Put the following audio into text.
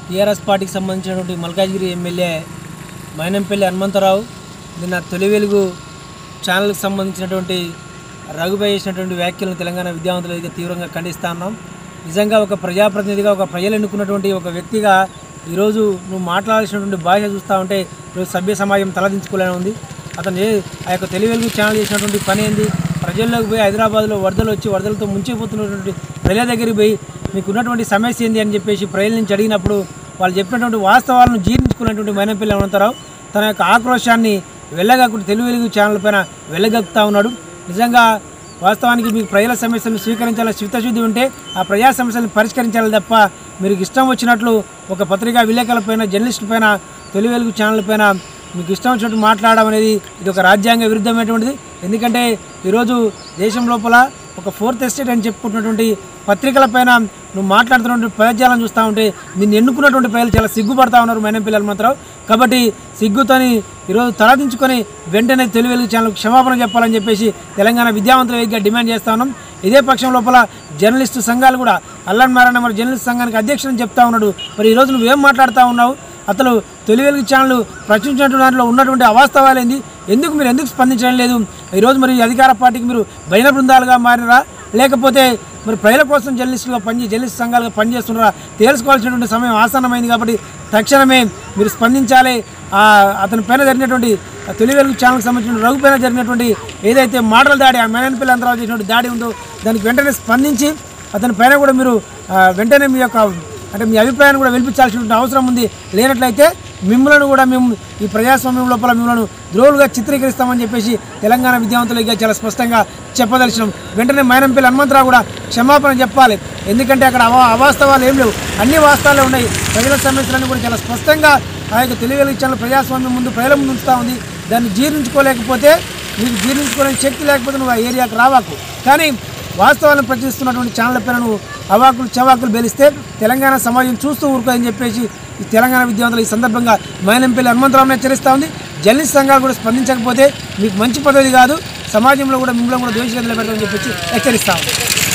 TRS పార్టీకి సంబంధించినటువంటి Malkajgiri MLA Mynampally Hanumantharao నిన్న తొలి వెలుగు ఛానల్కి సంబంధించినటువంటి రఘుపై చేసినటువంటి వ్యాఖ్యలను తెలంగాణ విద్యావంతులు అయితే తీవ్రంగా ఖండిస్తా ఉన్నాం నిజంగా ఒక ప్రజాప్రతినిధిగా ఒక ప్రజలు ఎన్నుకున్నటువంటి ఒక వ్యక్తిగా ఈరోజు నువ్వు మాట్లాడాల్సినటువంటి భాష చూస్తూ ఉంటే ఈరోజు సభ్య సమాజం తలదించుకోలేని ఉంది అతను ఏ- ఆ యొక్క తొలి వెలుగు ఛానల్ చేసినటువంటి పని ఏంది ప్రజల్లోకి పోయి హైదరాబాద్లో వరదలు వచ్చి వరదలతో ముంచిపోతున్నటువంటి ప్రజల దగ్గరికి పోయి మీకు ఉన్నటువంటి సమస్య ఏంది అని చెప్పేసి ప్రజల నుంచి అడిగినప్పుడు వాళ్ళు చెప్పినటువంటి వాస్తవాలను జీర్ణించుకున్నటువంటి మైనపల్లి అనంతరావు తన యొక్క ఆక్రోశాన్ని వెళ్ళగక్కు తెలుగు వెలుగు ఛానల్ పైన వెళ్ళగక్కుతా ఉన్నాడు నిజంగా వాస్తవానికి మీకు ప్రజల సమస్యలను స్వీకరించాలని చిత్తశుద్ధి ఉంటే ఆ ప్రజా సమస్యలను పరిష్కరించాలి తప్ప మీరు ఇష్టం వచ్చినట్లు ఒక పత్రికా విలేకరులపైన జర్నలిస్టుల పైన తొలి వెలుగు ఛానల్ పైన మీకు ఇష్టం వచ్చినట్టు మాట్లాడడం అనేది ఇది ఒక రాజ్యాంగ విరుద్ధమైనటువంటిది ఎందుకంటే ఈరోజు దేశం లోపల ఒక ఫోర్త్ ఎస్టేట్ అని చెప్పుకుంటున్నటువంటి పత్రికలపైన నువ్వు మాట్లాడుతున్నటువంటి పదజాలను చూస్తూ ఉంటే నిన్ను ఎన్నుకున్నటువంటి ప్రజలు చాలా సిగ్గుపడతా ఉన్నారు మైనం పిల్లలు మాత్రం కాబట్టి సిగ్గుతోని ఈరోజు తలదించుకొని వెంటనే తెలుగు వెలుగు ఛానల్ క్షమాపణ చెప్పాలని చెప్పేసి తెలంగాణ విద్యావంతుల వేదికగా డిమాండ్ చేస్తా ఉన్నాం ఇదే పక్షం లోపల జర్నలిస్టు సంఘాలు కూడా అల్లన్ మారన్న మరి జర్నలిస్ట్ సంఘానికి అధ్యక్షుని చెప్తా ఉన్నాడు మరి ఈరోజు నువ్వేం మాట్లాడుతూ ఉన్నావు అతను తొలి వెలుగు ఛానల్ ప్రచురించినటువంటి దాంట్లో ఉన్నటువంటి అవాస్తవాలు ఏంది ఎందుకు మీరు ఎందుకు స్పందించడం లేదు ఈరోజు మరి ఈ అధికార పార్టీకి మీరు భయన బృందాలుగా మారినరా లేకపోతే మరి ప్రజల కోసం జర్నలిస్టులుగా పని జర్నలిస్ట్ సంఘాలుగా పనిచేస్తున్నారా తేల్చుకోవాల్సినటువంటి సమయం ఆసన్నమైంది కాబట్టి తక్షణమే మీరు స్పందించాలి ఆ అతని పైన జరిగినటువంటి ఆ తొలి వెలుగు ఛానల్కి సంబంధించిన రఘు పైన జరిగినటువంటి ఏదైతే మాటల దాడి ఆ మేనన్పల్లి అంతరావు చేసినటువంటి దాడి ఉందో దానికి వెంటనే స్పందించి అతని పైన కూడా మీరు ఆ, వెంటనే మీ యొక్క అంటే మీ అభిప్రాయాన్ని కూడా వెలిపించాల్సినటువంటి అవసరం ఉంది లేనట్లయితే మిమ్మల్ని కూడా మేము ఈ ప్రజాస్వామ్యం లోపల మిమ్మల్ని ద్రోవులుగా చిత్రీకరిస్తామని చెప్పేసి తెలంగాణ విద్యావంతులకి చాలా స్పష్టంగా చెప్పదలిచినాం వెంటనే మైనంపల్లి హనుమంతరావు కూడా క్షమాపణ చెప్పాలి ఎందుకంటే అక్కడ అవా అవాస్తవాలు ఏం లేవు అన్ని వాస్తవాలే ఉన్నాయి ప్రజల సమస్యలన్నీ కూడా చాలా స్పష్టంగా ఆ యొక్క తెలియగలిగించాలి ప్రజాస్వామ్యం ముందు ప్రజల ముందు ఉంచుతూ ఉంది దాన్ని జీర్ణించుకోలేకపోతే నీకు జీర్ణించుకోలేని శక్తి లేకపోతే నువ్వు ఆ ఏరియాకి రావాకు కానీ వాస్తవాలను ప్రచురిస్తున్నటువంటి ఛానళ్ళ పైన నువ్వు అవాకులు చవాకులు బెలిస్తే తెలంగాణ సమాజం చూస్తూ ఊరుకోదని చెప్పేసి ఈ తెలంగాణ విద్యావంతులు ఈ సందర్భంగా మైనంపల్లి హనుమంతరావుని హెచ్చరిస్తూ ఉంది జర్నలిస్ట్ సంఘాలు కూడా స్పందించకపోతే మీకు మంచి పదవి కాదు సమాజంలో కూడా మిమ్మల్ని కూడా దోషిగా నిలబెడతామని చెప్పేసి హెచ్చరిస్తా ఉంది